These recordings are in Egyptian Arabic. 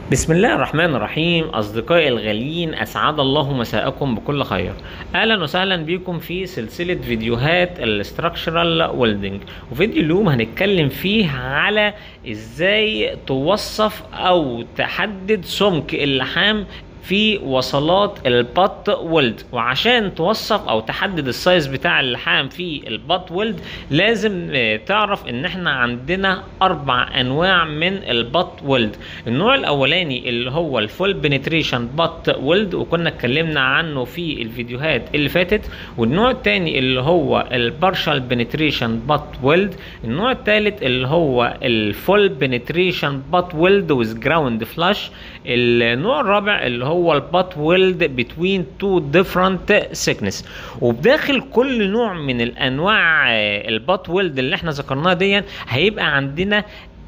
بسم الله الرحمن الرحيم أصدقائي الغاليين أسعد الله مساءكم بكل خير أهلا وسهلا بكم في سلسلة فيديوهات الاستراكشرال ويلدنج وفيديو اليوم هنتكلم فيه على إزاي توصف أو تحدد سمك اللحام في وصلات البط ويلد وعشان توصف او تحدد السايز بتاع اللحام في البط ويلد لازم آه، تعرف ان احنا عندنا اربع انواع من البط ويلد النوع الاولاني اللي هو الفول بنتريشن بط ويلد وكنا اتكلمنا عنه في الفيديوهات اللي فاتت والنوع الثاني اللي هو البارشال بنتريشن بط ويلد النوع الثالث اللي هو الفول بنتريشن بط ويلد ويز جراوند فلاش النوع الرابع اللي هو البط ويلد بتوين تو ديفرنت سيكنس وبداخل كل نوع من الانواع آه، البط ويلد اللي احنا ذكرناها دي هيبقى عندنا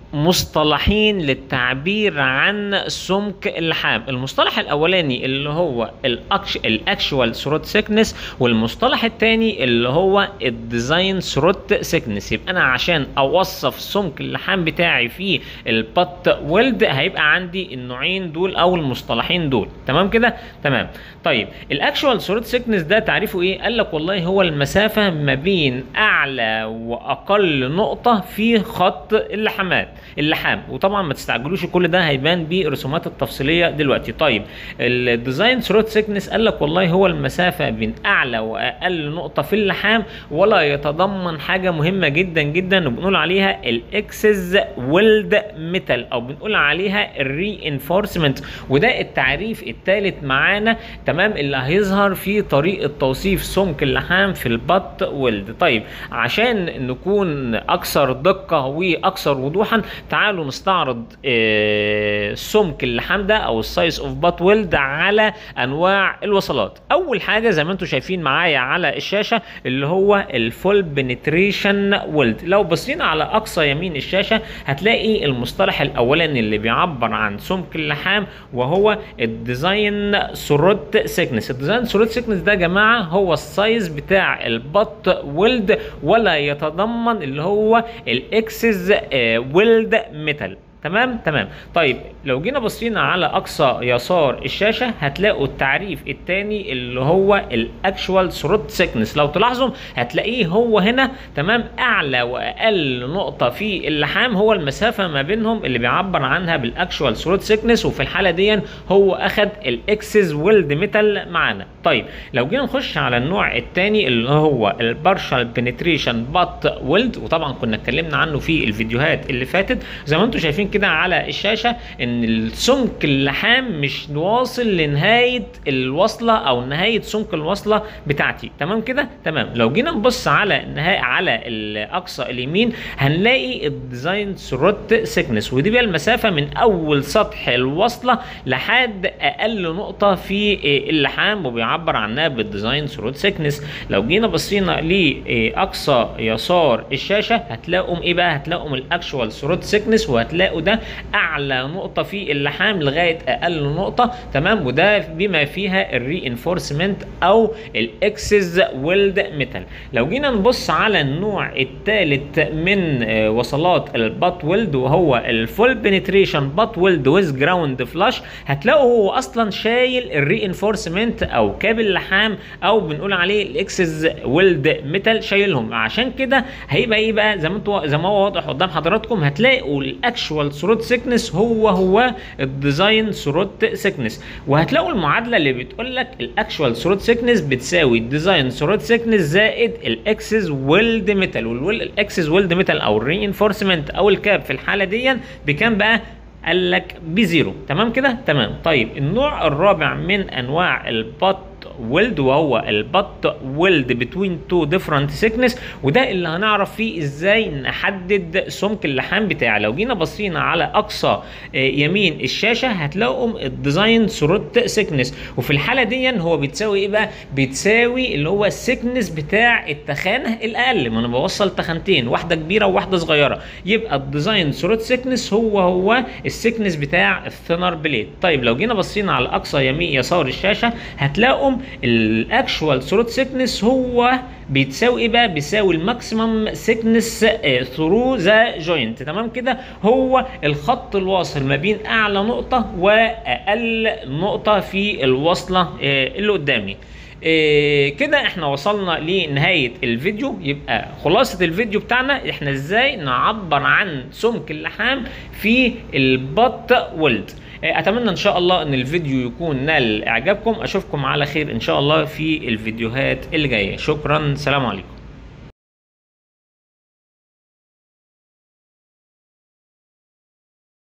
مصطلحين للتعبير عن سمك اللحام المصطلح الاولاني اللي هو الاكشوال ثروت سيكنس والمصطلح الثاني اللي هو الديزاين ثروت سيكنس يبقى انا عشان اوصف سمك اللحام بتاعي في البط ويلد هيبقى عندي النوعين دول او المصطلحين دول تمام كده تمام طيب الاكشوال ثروت سيكنس ده تعريفه ايه قال لك والله هو المسافه ما بين اعلى واقل نقطه في خط اللحامات اللحام وطبعا ما تستعجلوش كل ده هيبان بالرسومات التفصيليه دلوقتي طيب الديزاين ثروت سيكنس قال لك والله هو المسافه بين اعلى واقل نقطه في اللحام ولا يتضمن حاجه مهمه جدا جدا وبنقول عليها الاكسس ويلد ميتال او بنقول عليها الري انفورسمنت وده التعريف الثالث معانا تمام اللي هيظهر في طريقه توصيف سمك اللحام في البط ويلد طيب عشان نكون اكثر دقه واكثر وضوحا تعالوا نستعرض آه، سمك اللحام ده او السايز اوف بات ويلد على انواع الوصلات اول حاجه زي ما انتم شايفين معايا على الشاشه اللي هو الفول بنتريشن ويلد لو بصينا على اقصى يمين الشاشه هتلاقي المصطلح الاولاني اللي بيعبر عن سمك اللحام وهو الديزاين ثروت سيكنس الديزاين ثروت سيكنس ده يا جماعه هو السايز بتاع البط ويلد ولا يتضمن اللي هو الاكسس ويلد ميتال تمام تمام طيب لو جينا بصينا على اقصى يسار الشاشه هتلاقوا التعريف الثاني اللي هو الاكشوال ثروت سيكنس لو تلاحظوا هتلاقيه هو هنا تمام اعلى واقل نقطه في اللحام هو المسافه ما بينهم اللي بيعبر عنها بالاكشوال ثروت سيكنس وفي الحاله دي هو اخد الاكسس ويلد ميتال معانا طيب لو جينا نخش على النوع الثاني اللي هو البارشال بنتريشن بات ويلد وطبعا كنا اتكلمنا عنه في الفيديوهات اللي فاتت زي ما انتم شايفين كده على الشاشه ان السمك اللحام مش واصل لنهايه الوصله او نهايه سمك الوصله بتاعتي تمام كده تمام لو جينا نبص على النهايه على الاقصى اليمين هنلاقي الديزاين ثروت سيكنس ودي بقى المسافه من اول سطح الوصله لحد اقل نقطه في اللحام وبيعبر عنها بالديزاين ثروت سيكنس لو جينا بصينا لاقصى يسار الشاشه هتلاقوا ايه بقى هتلاقوا الاكشوال ثروت سيكنس وهتلاقوا ده اعلى نقطه في اللحام لغايه اقل نقطه تمام وده بما فيها الري انفورسمنت او الاكسس ويلد ميتال لو جينا نبص على النوع الثالث من آه، وصلات البات ويلد وهو الفول بنتريشن بات ويلد ويز جراوند فلاش هتلاقوا هو اصلا شايل الري انفورسمنت او كابل لحام او بنقول عليه الاكسس ويلد ميتال شايلهم عشان كده هيبقى ايه بقى زي ما انتوا زي ما هو واضح قدام حضراتكم هتلاقوا الاكشوال ثروت سيكنس هو هو الديزاين ثروت سيكنس وهتلاقوا المعادله اللي بتقول لك الاكشوال ثروت سيكنس بتساوي الديزاين ثروت سيكنس زائد الاكسس ويلد ميتال والاكسس ويلد ميتال او الري انفورسمنت او الكاب في الحاله دي بكام بقى قال لك بزيرو تمام كده تمام طيب النوع الرابع من انواع البط ويلد وهو البط ويلد بتوين تو ديفرنت سيكنس وده اللي هنعرف فيه ازاي نحدد سمك اللحام بتاعي لو جينا بصينا على اقصى آه، يمين الشاشه هتلاقوا الديزاين ثروت سيكنس وفي الحاله دي هو بتساوي ايه بقى بتساوي اللي هو السيكنس بتاع التخانه الاقل ما انا بوصل تخانتين واحده كبيره وواحده صغيره يبقى الديزاين ثروت سيكنس هو هو السيكنس بتاع الثينر بليد طيب لو جينا بصينا على اقصى يمين يسار الشاشه هتلاقوا لهم الاكشوال ثروت سيكنس هو بيتساوي ايه بقى بيساوي الماكسيمم سيكنس ثرو ذا جوينت تمام كده هو الخط الواصل ما بين اعلى نقطه واقل نقطه في الوصله آه، اللي قدامي إيه كده احنا وصلنا لنهاية الفيديو يبقى خلاصة الفيديو بتاعنا احنا ازاي نعبر عن سمك اللحام في البط ولد إيه اتمنى ان شاء الله ان الفيديو يكون نال اعجابكم اشوفكم على خير ان شاء الله في الفيديوهات اللي جاية شكرا سلام عليكم